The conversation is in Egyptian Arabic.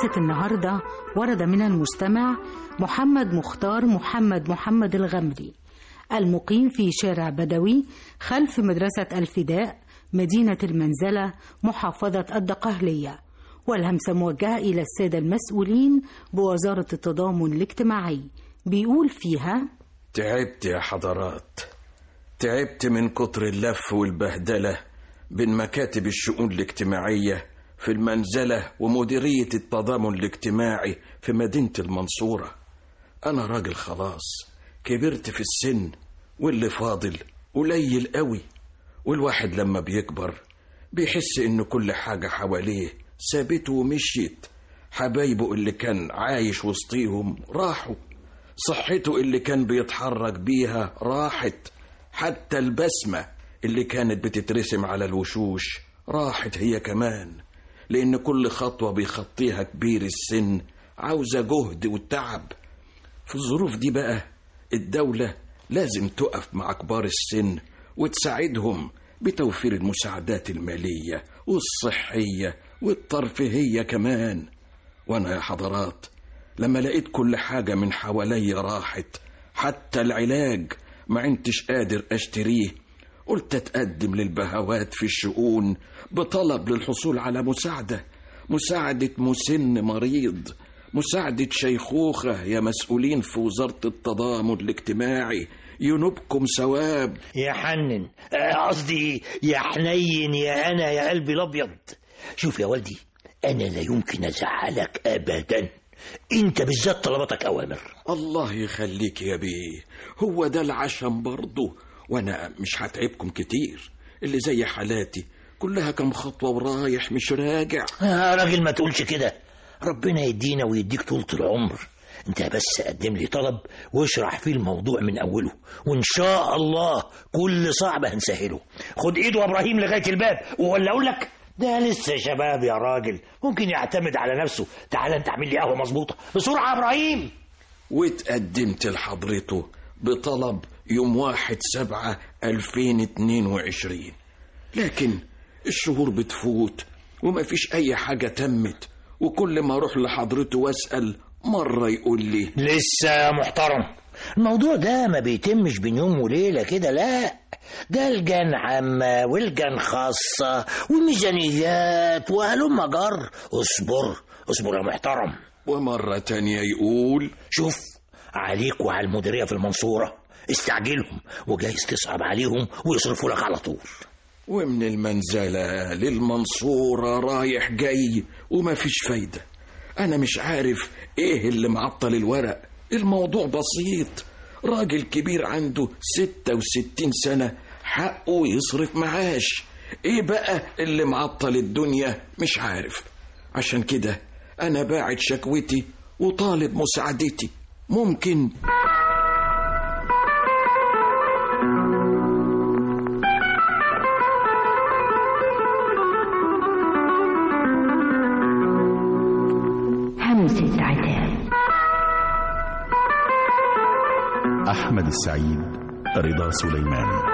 همسة النهاردة ورد من المستمع محمد مختار محمد محمد الغمري المقيم في شارع بدوي خلف مدرسة الفداء مدينة المنزلة محافظة الدقهلية والهمسة موجهة إلى السادة المسؤولين بوزارة التضامن الاجتماعي بيقول فيها تعبت يا حضرات تعبت من كتر اللف والبهدلة بين مكاتب الشؤون الاجتماعية في المنزلة ومديرية التضامن الاجتماعي في مدينة المنصورة أنا راجل خلاص كبرت في السن واللي فاضل قليل قوي والواحد لما بيكبر بيحس إن كل حاجة حواليه سابته ومشيت حبايبه اللي كان عايش وسطيهم راحوا صحته اللي كان بيتحرك بيها راحت حتى البسمة اللي كانت بتترسم على الوشوش راحت هي كمان لأن كل خطوة بيخطيها كبير السن عاوزة جهد وتعب في الظروف دي بقى الدولة لازم تقف مع كبار السن وتساعدهم بتوفير المساعدات المالية والصحية والترفيهية كمان وأنا يا حضرات لما لقيت كل حاجة من حواليا راحت حتى العلاج ما عنتش قادر أشتريه قلت أتقدم للبهوات في الشؤون بطلب للحصول على مساعدة مساعدة مسن مريض مساعدة شيخوخة يا مسؤولين في وزارة التضامن الاجتماعي ينوبكم ثواب يا حنن آه، قصدي يا حنين يا انا يا قلبي الابيض شوف يا والدي انا لا يمكن ازعلك ابدا انت بالذات طلباتك اوامر الله يخليك يا بيه هو ده العشم برضه وانا مش هتعبكم كتير اللي زي حالاتي كلها كم خطوة ورايح مش راجع يا راجل ما تقولش كده ربنا يدينا ويديك طولة العمر انت بس قدم لي طلب واشرح فيه الموضوع من اوله وان شاء الله كل صعب هنسهله خد ايده ابراهيم لغايه الباب ولا اقول لك ده لسه شباب يا راجل ممكن يعتمد على نفسه تعال انت اعمل لي قهوه مظبوطه بسرعه يا ابراهيم واتقدمت لحضرته بطلب يوم واحد سبعة ألفين اتنين وعشرين لكن الشهور بتفوت وما فيش أي حاجة تمت وكل ما أروح لحضرته وأسأل مرة يقول لي لسه يا محترم الموضوع ده ما بيتمش بين يوم وليلة كده لا ده الجان عامة والجان خاصة وميزانيات وهلم جر اصبر اصبر يا محترم ومرة تانية يقول شوف عليك وعلى المديرية في المنصورة استعجلهم وجايز تصعب عليهم ويصرفوا لك على طول ومن المنزلة للمنصورة رايح جاي وما فيش فايدة أنا مش عارف إيه اللي معطل الورق الموضوع بسيط راجل كبير عنده ستة وستين سنة حقه يصرف معاش إيه بقى اللي معطل الدنيا مش عارف عشان كده أنا باعت شكوتي وطالب مساعدتي ممكن همسة عتاب أحمد السعيد رضا سليمان